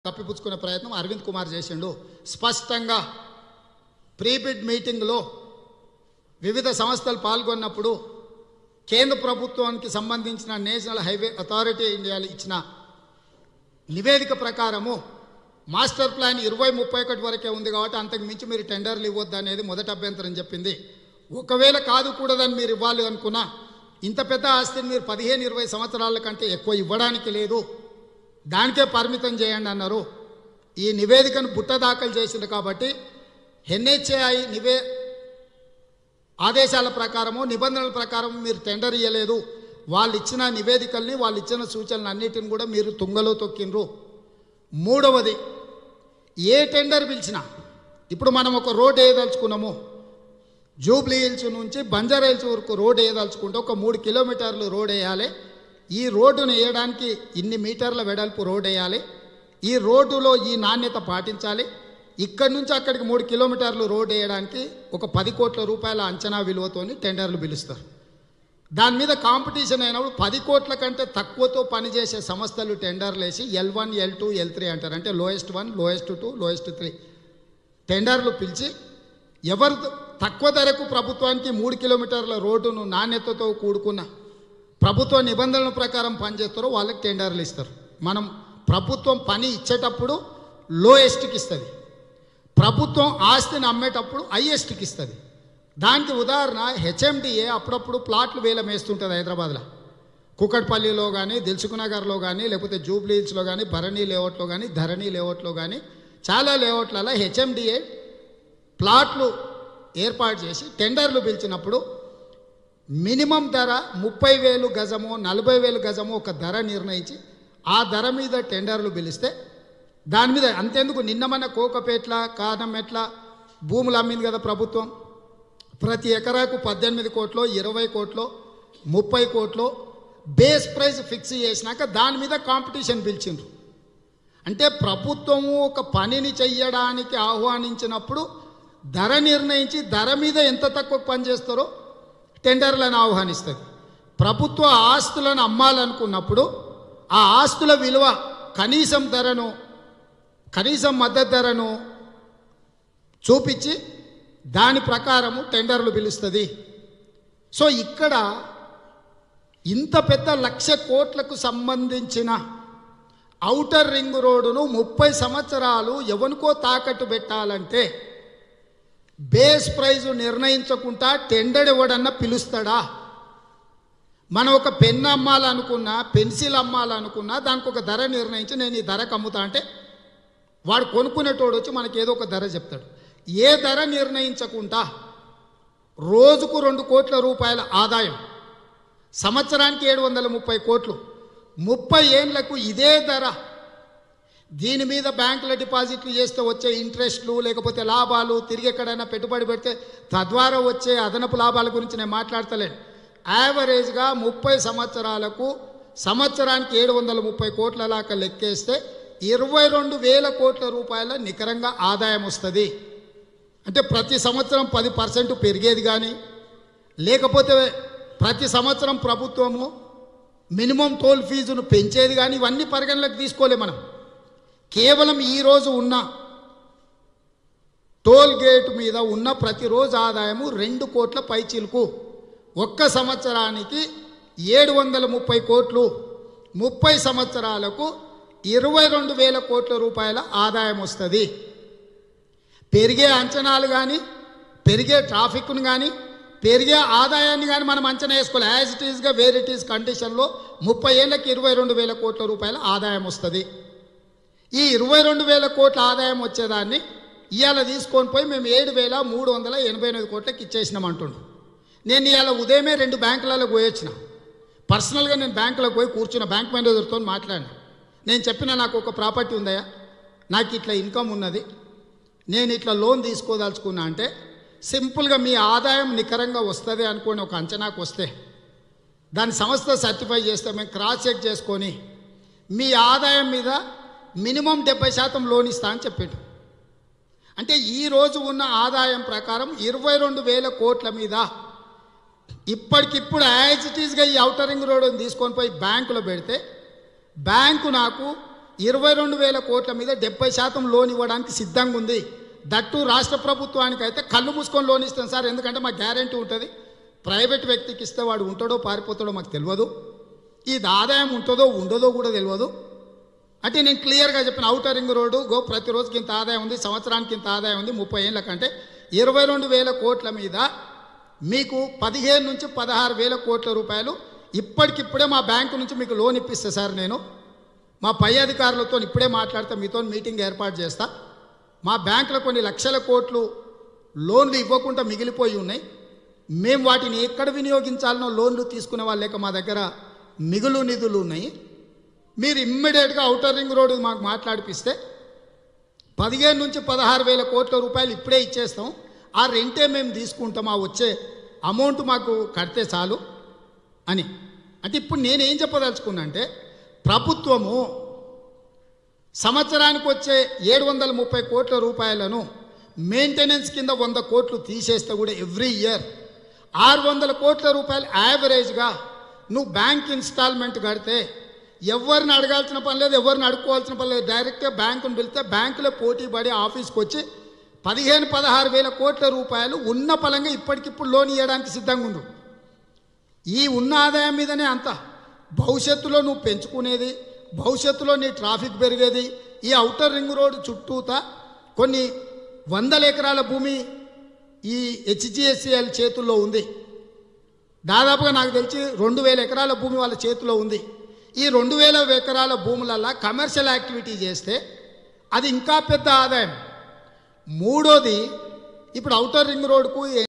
కప్పిపుచ్చుకునే ప్రయత్నం అరవింద్ కుమార్ చేసిండు స్పష్టంగా ప్రీబిడ్ మీటింగ్లో వివిధ సంస్థలు పాల్గొన్నప్పుడు కేంద్ర ప్రభుత్వానికి సంబంధించిన నేషనల్ హైవే అథారిటీ ఇండియాలు ఇచ్చిన నివేదిక ప్రకారము మాస్టర్ ప్లాన్ ఇరవై ముప్పై ఒకటి వరకే ఉంది కాబట్టి అంతకు మించి మీరు టెండర్లు ఇవ్వద్దు అనేది మొదటి అభ్యంతరం చెప్పింది ఒకవేళ కాదు కూడదని మీరు ఇవ్వాలి అనుకున్నా ఇంత పెద్ద ఆస్తిని మీరు పదిహేను ఇరవై సంవత్సరాల కంటే ఎక్కువ ఇవ్వడానికి లేదు దానికే పరిమితం చేయండి అన్నారు ఈ నివేదికను బుట్ట దాఖలు చేసింది కాబట్టి ఎన్హెచ్ఏఐ నివే ఆదేశాల ప్రకారము నిబంధనల ప్రకారం మీరు టెండర్ ఇవ్వలేదు వాళ్ళు ఇచ్చిన నివేదికల్ని వాళ్ళు ఇచ్చిన సూచనలు అన్నిటిని కూడా మీరు తుంగలో తొక్కిండ్రు మూడవది ఏ టెండర్ పిలిచినా ఇప్పుడు మనం ఒక రోడ్ వేయదలుచుకున్నాము జూబ్లీ హిల్స్ నుంచి బంజారా హిల్స్ వరకు రోడ్ వేయదలుచుకుంటే ఒక మూడు కిలోమీటర్లు రోడ్ వేయాలి ఈ రోడ్డును వేయడానికి ఇన్ని మీటర్ల వెడల్పు రోడ్ వేయాలి ఈ రోడ్డులో ఈ నాణ్యత పాటించాలి ఇక్కడి నుంచి అక్కడికి మూడు కిలోమీటర్లు రోడ్ వేయడానికి ఒక పది కోట్ల రూపాయల అంచనా విలువతోని టెండర్లు పిలుస్తారు దాని మీద కాంపిటీషన్ అయినప్పుడు పది కోట్ల కంటే తక్కువతో పనిచేసే సంస్థలు టెండర్లు వేసి L one L two L three అంటారు అంటే lowest one lowest two lowest three టెండర్లు పిలిచి ఎవరు తక్కువ ధరకు ప్రభుత్వానికి మూడు కిలోమీటర్ల రోడ్డును నాణ్యతతో కూడుకున్న ప్రభుత్వ నిబంధనల ప్రకారం పనిచేస్తారో వాళ్ళకి టెండర్లు ఇస్తారు మనం ప్రభుత్వం పని ఇచ్చేటప్పుడు లోయెస్ట్కి ఇస్తుంది ప్రభుత్వం ఆస్తిని అమ్మేటప్పుడు హైయెస్ట్కి ఇస్తుంది దానికి ఉదాహరణ హెచ్ఎండిఏ అప్పుడప్పుడు ప్లాట్లు వేలం వేస్తుంటుంది హైదరాబాద్లో కుకట్పల్లిలో కానీ దిల్సుకునగర్లో కానీ లేకపోతే జూబ్లీ హిల్స్లో కానీ భరణి లేఅవుట్లో కానీ ధరణి లేఅవుట్లో కానీ చాలా లేఅవుట్లలో హెచ్ఎండిఏ ప్లాట్లు ఏర్పాటు చేసి టెండర్లు పిలిచినప్పుడు మినిమం ధర ముప్పై వేలు గజము నలభై వేలు గజము ఒక ధర నిర్ణయించి ఆ ధర మీద టెండర్లు పిలిస్తే దాని మీద అంతెందుకు నిన్న మన కోకపేట్ల కానమెట్ల భూములు అమ్మింది కదా ప్రభుత్వం ప్రతి ఎకరాకు పద్దెనిమిది కోట్లు ఇరవై కోట్లు ముప్పై కోట్లు బేస్ ప్రైస్ ఫిక్స్ చేసినాక దాని మీద కాంపిటీషన్ పిలిచిండ్రు అంటే ప్రభుత్వము ఒక పనిని చెయ్యడానికి ఆహ్వానించినప్పుడు ధర నిర్ణయించి ధర మీద ఎంత తక్కువ పని చేస్తారో టెండర్లను ఆహ్వానిస్తుంది ప్రభుత్వ ఆస్తులను అమ్మాలనుకున్నప్పుడు ఆ ఆస్తుల విలువ కనీసం ధరను కనీసం మద్దతు ధరను చూపించి దాని ప్రకారము టెండర్లు పిలుస్తుంది సో ఇక్కడ ఇంత పెద్ద లక్ష కోట్లకు సంబంధించిన ఔటర్ రింగ్ రోడ్డును ముప్పై సంవత్సరాలు ఎవరికో తాకట్టు పెట్టాలంటే బేస్ ప్రైజ్ నిర్ణయించకుండా టెండర్ ఎవడన్నా పిలుస్తాడా మనం ఒక పెన్ అమ్మాలనుకున్నా పెన్సిల్ అమ్మాలనుకున్నా దానికి ఒక ధర నిర్ణయించి నేను ఈ ధరకు అమ్ముతా అంటే వాడు కొనుక్కునేటోడు వచ్చి మనకి ఏదో ఒక ధర చెప్తాడు ఏ ధర నిర్ణయించకుండా రోజుకు రెండు కోట్ల రూపాయల ఆదాయం సంవత్సరానికి ఏడు వందల ముప్పై కోట్లు ముప్పై ఏండ్లకు ఇదే ధర దీని మీద బ్యాంకుల డిపాజిట్లు చేస్తే వచ్చే ఇంట్రెస్ట్లు లేకపోతే లాభాలు తిరిగి ఎక్కడైనా పెట్టుబడి పెడితే తద్వారా వచ్చే అదనపు లాభాల గురించి నేను మాట్లాడతలేను యావరేజ్గా ముప్పై సంవత్సరాలకు సంవత్సరానికి ఏడు వందల ముప్పై కోట్ల దాకా లెక్కేస్తే ఇరవై రెండు వేల కోట్ల రూపాయల నికరంగా ఆదాయం వస్తుంది అంటే ప్రతి సంవత్సరం పది పర్సెంట్ పెరిగేది కానీ లేకపోతే ప్రతి సంవత్సరం ప్రభుత్వము మినిమం టోల్ ఫీజును పెంచేది కానీ ఇవన్నీ పరిగణలోకి తీసుకోలే మనం కేవలం ఈరోజు ఉన్న టోల్ గేట్ మీద ఉన్న ప్రతిరోజు ఆదాయము రెండు కోట్ల పైచీలకు ఒక్క సంవత్సరానికి ఏడు వందల ముప్పై కోట్లు ముప్పై సంవత్సరాలకు ఇరవై రెండు వేల కోట్ల రూపాయల ఆదాయం వస్తుంది పెరిగే అంచనాలు కానీ పెరిగే ట్రాఫిక్ను కానీ పెరిగే ఆదాయాన్ని కానీ మనం అంచనా వేసుకోవాలి యాజ్ ఇట్ ఈస్గా వేర్ ఇట్ ఈస్ కండిషన్లో ముప్పై ఏళ్ళకి ఇరవై రెండు వేల కోట్ల రూపాయల ఆదాయం వస్తుంది ఈ ఇరవై రెండు వేల కోట్ల ఆదాయం వచ్చేదాన్ని ఇవాళ తీసుకొని పోయి మేము ఏడు వేల మూడు వందల ఎనభై ఎనిమిది కోట్లకి ఇచ్చేసినాం అంటుండు నేను ఇవాళ ఉదయమే రెండు బ్యాంకులలో పోయొచ్చిన పర్సనల్గా నేను బ్యాంకులోకి పోయి కూర్చున్న బ్యాంక్ మేనేజర్తో మాట్లాడినా నేను చెప్పిన నాకు ఒక ప్రాపర్టీ ఉందయా నాకు ఇట్లా ఇన్కమ్ ఉన్నది నేను ఇట్లా లోన్ తీసుకోదలుచుకున్నా అంటే సింపుల్గా మీ ఆదాయం నికరంగా వస్తుంది అనుకోని ఒక అంచనాకు వస్తే దాని సంస్థ సర్టిఫై చేస్తే మేము క్రాస్ చెక్ చేసుకొని మీ ఆదాయం మీద మినిమం డెబ్బై శాతం లోన్ ఇస్తా అని చెప్పాడు అంటే ఈ రోజు ఉన్న ఆదాయం ప్రకారం ఇరవై రెండు వేల కోట్ల మీద ఇప్పటికిప్పుడు యాజ్ ఇట్ ఈస్గా ఈ ఔటర్ రింగ్ రోడ్ని తీసుకొని పోయి బ్యాంకులో పెడితే బ్యాంకు నాకు ఇరవై రెండు వేల కోట్ల మీద డెబ్బై శాతం లోన్ ఇవ్వడానికి సిద్ధంగా ఉంది దట్టు రాష్ట్ర ప్రభుత్వానికి అయితే కళ్ళు మూసుకొని లోన్ ఇస్తాం సార్ ఎందుకంటే మాకు గ్యారంటీ ఉంటుంది ప్రైవేట్ వ్యక్తికి ఇస్తే వాడు ఉంటాడో పారిపోతాడో మాకు తెలియదు ఇది ఆదాయం ఉంటుందో ఉండదో కూడా తెలియదు అంటే నేను క్లియర్గా చెప్పిన అవుటర్ రింగ్ రోడ్డు గో ప్రతిరోజుకి ఇంత ఆదాయం ఉంది సంవత్సరానికి ఇంత ఆదాయం ఉంది ముప్పై ఏళ్ళ కంటే ఇరవై రెండు వేల కోట్ల మీద మీకు పదిహేను నుంచి పదహారు వేల కోట్ల రూపాయలు ఇప్పటికిప్పుడే మా బ్యాంకు నుంచి మీకు లోన్ ఇప్పిస్తా సార్ నేను మా పై అధికారులతో ఇప్పుడే మాట్లాడితే మీతో మీటింగ్ ఏర్పాటు చేస్తా మా బ్యాంకులో కొన్ని లక్షల కోట్లు లోన్లు ఇవ్వకుండా మిగిలిపోయి ఉన్నాయి మేము వాటిని ఎక్కడ వినియోగించాలనో లోన్లు తీసుకునే వాళ్ళు లేక మా దగ్గర మిగులు నిధులు ఉన్నాయి మీరు ఇమ్మీడియట్గా అవుటర్ రింగ్ రోడ్డు మాకు మాట్లాడిపిస్తే పదిహేను నుంచి పదహారు వేల కోట్ల రూపాయలు ఇప్పుడే ఇచ్చేస్తాం ఆ రెంటే మేము తీసుకుంటాం ఆ వచ్చే అమౌంట్ మాకు కడితే చాలు అని అంటే ఇప్పుడు నేనేం చెప్పదలుచుకున్నా అంటే ప్రభుత్వము సంవత్సరానికి వచ్చే ఏడు వందల ముప్పై కోట్ల రూపాయలను మెయింటెనెన్స్ కింద వంద కోట్లు తీసేస్తే కూడా ఎవ్రీ ఇయర్ ఆరు వందల కోట్ల రూపాయలు యావరేజ్గా నువ్వు బ్యాంక్ ఇన్స్టాల్మెంట్ కడితే ఎవరిని అడగాల్సిన పని లేదు ఎవరిని అడుక్కోవాల్సిన పని లేదు డైరెక్ట్గా బ్యాంకును పిలిస్తే బ్యాంకులో పోటీ పడి ఆఫీస్కి వచ్చి పదిహేను పదహారు వేల కోట్ల రూపాయలు ఉన్న పలంగా ఇప్పటికిప్పుడు లోన్ ఇవ్వడానికి సిద్ధంగా ఉండు ఈ ఉన్న ఆదాయం మీదనే అంత భవిష్యత్తులో నువ్వు పెంచుకునేది భవిష్యత్తులో నీ ట్రాఫిక్ పెరిగేది ఈ అవుటర్ రింగ్ రోడ్ చుట్టూతా కొన్ని వందల ఎకరాల భూమి ఈ హెచ్జిఎస్సిఎల్ చేతుల్లో ఉంది దాదాపుగా నాకు తెలిసి రెండు వేల ఎకరాల భూమి వాళ్ళ చేతిలో ఉంది ఈ రెండు వేల ఎకరాల భూములల్లా కమర్షియల్ యాక్టివిటీ చేస్తే అది ఇంకా పెద్ద ఆదాయం మూడోది ఇప్పుడు అవుటర్ రింగ్ రోడ్కు